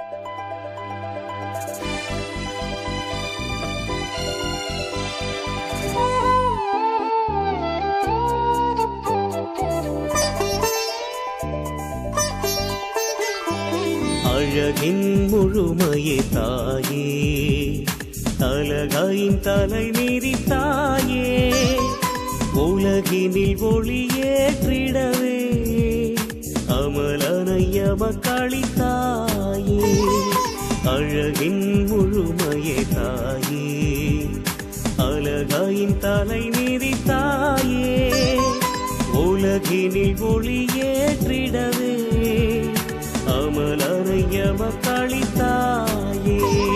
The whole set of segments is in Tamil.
அழகின் முழுமையே தாயே அழகாயின் தலை மீறி தாயே உலகினில் ஒளியேற்றிடவே அமலனையம தாயே அழகின் முழுமையே தாயே அழகாயின் தலை மீறி தாயே உலகினில் ஒளியேற்றிடவே அமலனையம தாயே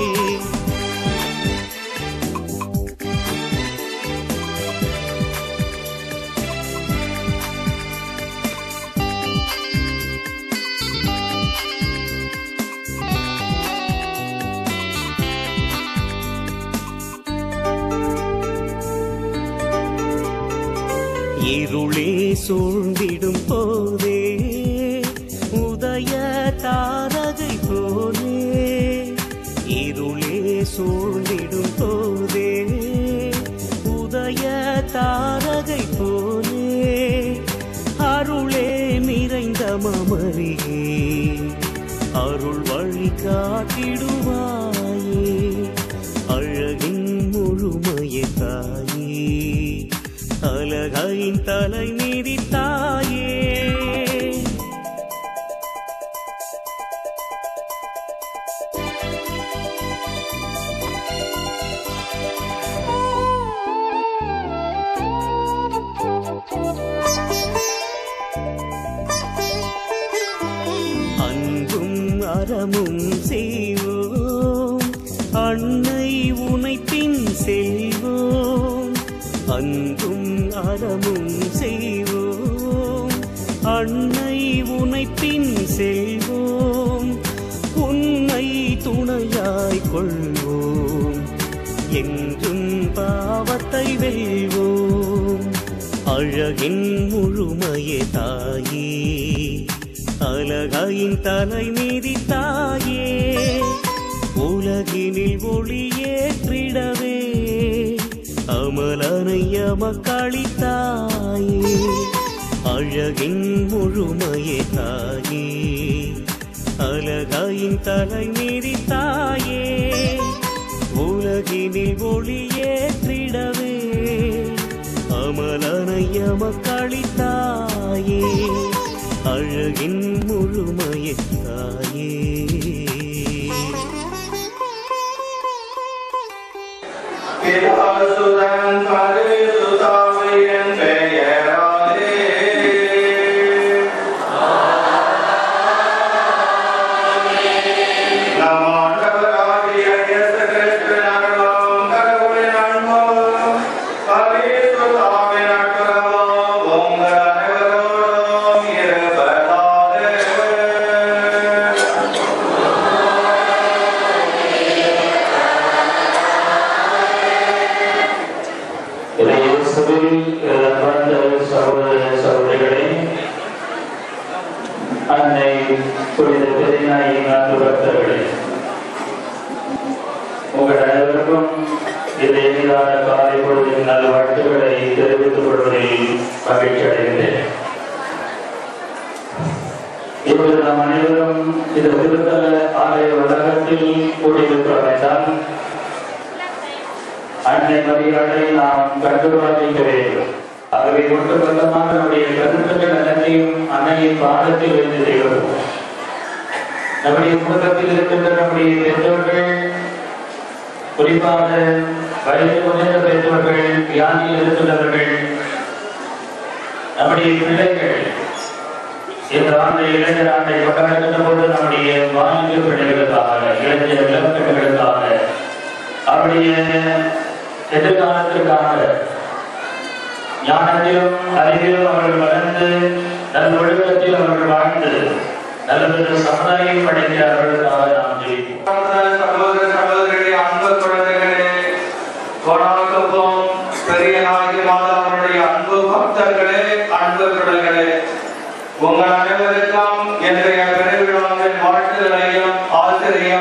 இருளே சூழ்ந்திடும் போதே உதய தாரகை போலே இருளே சூழ்ந்திடும் போதே உதய தாரகை போலே அருளே நிறைந்த மமரியே அருள் வழி காட்டிடுவாயே அழகின் முழுமையை தாயே அழகாயின் தலை மீறி தாயே அன்பும் அறமும் செய்வோம் அன்னை உனை பின் செல்வோம் அன்பும் அறமும் செய்வோம் அன்னை உனை பின் செல்வோம் உன்னை துணையாய் கொள்வோம் என்றும் பாவத்தை வெல்வோம் அழகின் முழுமையே தாயே அழகாயின் தலை மீறி தாயே உலகினில் ஒளியேற்றிடவே அமலனைய தாயே அழகின் முழுமையே தாயே அழகாயின் தலை மீறி தாயே உலகினில் ஒளியேற்றிடவே அமலனைய தாயே அழகின் முழுமையே தாயே பிதாசுதன் பரிசுத்தாவியின் பெயராலே நம் ஆண்டவராகிய இயேசு கிறிஸ்துவின் அருளும் கடவுளின் அன்பும் பரிசுத்தாவின் அனுகிரகமும் உங்கள் அனைவரோடும் இருப்பதாக இயேசுவில் அன்பார்ந்த சகோதர சகோதரிகளே அன்னை புனித பெரியநாயகி நாட்டு பக்தர்களே உங்கள் அனைவருக்கும் இந்த எளிதான காலை பொழுதின் நல்ல வாழ்த்துக்களை தெரிவித்துக் கொள்வதில் மகிழ்ச்சி அடைகின்றேன் இப்பொழுது நாம் அனைவரும் இந்த திருத்தல ஆலய வளாகத்தில் கூடியிருக்கிறோம் என்றால் அன்னை மரியாதை நாம் கண்டுபார்க்க வேண்டும் ஆகவே ஒட்டுமொத்தமாக நம்முடைய கருத்துக்கள் அனைத்தையும் அன்னையின் பாதத்தில் இருந்து செய்கிறோம் நம்முடைய குடும்பத்தில் இருக்கின்ற நம்முடைய பெற்றோர்கள் குறிப்பாக வயது முதிர்ந்த பெற்றோர்கள் வியாதியில் இருக்கின்றவர்கள் நம்முடைய பிள்ளைகள் இந்த ஆண்டு இளைஞர் ஆண்டை கொண்டாடுகின்ற போது நம்முடைய வாலிப பிள்ளைகளுக்காக இளைஞர் இளம் பெண்களுக்காக அவருடைய எதிர்காலத்திற்காக ஞானத்திலும் அறிவிலும் அவர்கள் வளர்ந்து நல் ஒழுக்கத்தில் அவர்கள் வாழ்ந்து நல்ல சமுதாயம் படைக்கிறார்களுக்காக நாம் ஜெயிப்போம் சகோதர சகோதரிகளே அன்பு குழந்தைகளே கோணாக்கப்பும் பெரிய நாயகி மாதாவுடைய அன்பு பக்தர்களே அன்பு பிள்ளைகளே உங்கள் அனைவருக்கும் இன்றைய பெருவிழாவின் வாழ்த்துதலையும் ஆசிரிய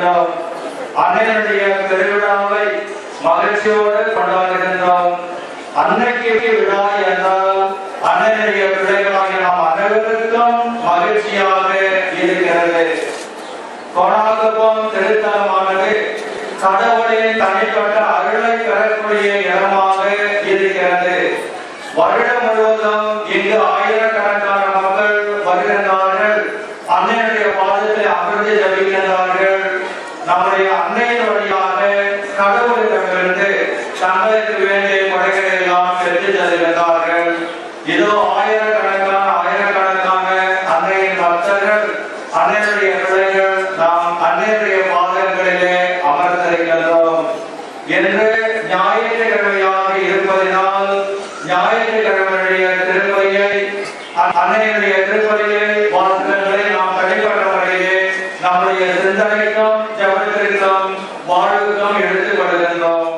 வருகின்றோம் அன்னையனுடைய பெருவிழாவை மகிழ்ச்சியோடு கொண்டாடுகின்றோம் அன்னைக்கு விழா என்றால் அன்னையனுடைய பிள்ளைகளாகிய நாம் அனைவருக்கும் மகிழ்ச்சியாக இருக்கிறது கொணாகுப்பம் திருத்தலமானது கடவுளின் தனிப்பட்ட அருளை பெறக்கூடிய இடமாக இருக்கிறது வருடம் முழுவதும் இங்கு ஆயிரக்கணக்கான மக்கள் வருகின்றார்கள் அன்னையுடைய பாதத்தை அமர்ந்து ஜபிக்கின்றார்கள் நம்முடைய அன்னையின் வழியாக கடவுளிடமிருந்து தங்களுக்கு வேண்டிய முறைகளை எல்லாம் பெற்று தருகின்றார்கள் இதோ ஆயிரக்கணக்கான ஆயிரக்கணக்கான அன்னையின் பக்தர்கள் அன்னையுடைய பிள்ளைகள் நாம் அன்னையுடைய பாதங்களிலே அமர்ந்திருக்கின்றோம் என்று ஞாயிற்றுக்கிழமையாக இருப்பதினால் ஞாயிற்றுக்கிழமையுடைய திருப்பலியை அ- அன்னையுடைய திருப்பலியை வாசகங்களை நாம் தனிப்பட்ட முறையிலே நம்முடைய சிந்தனைக்கும் ஜபத்திற்கும் வாழ்வுக்கும் எடுத்துக் கொள்கின்றோம்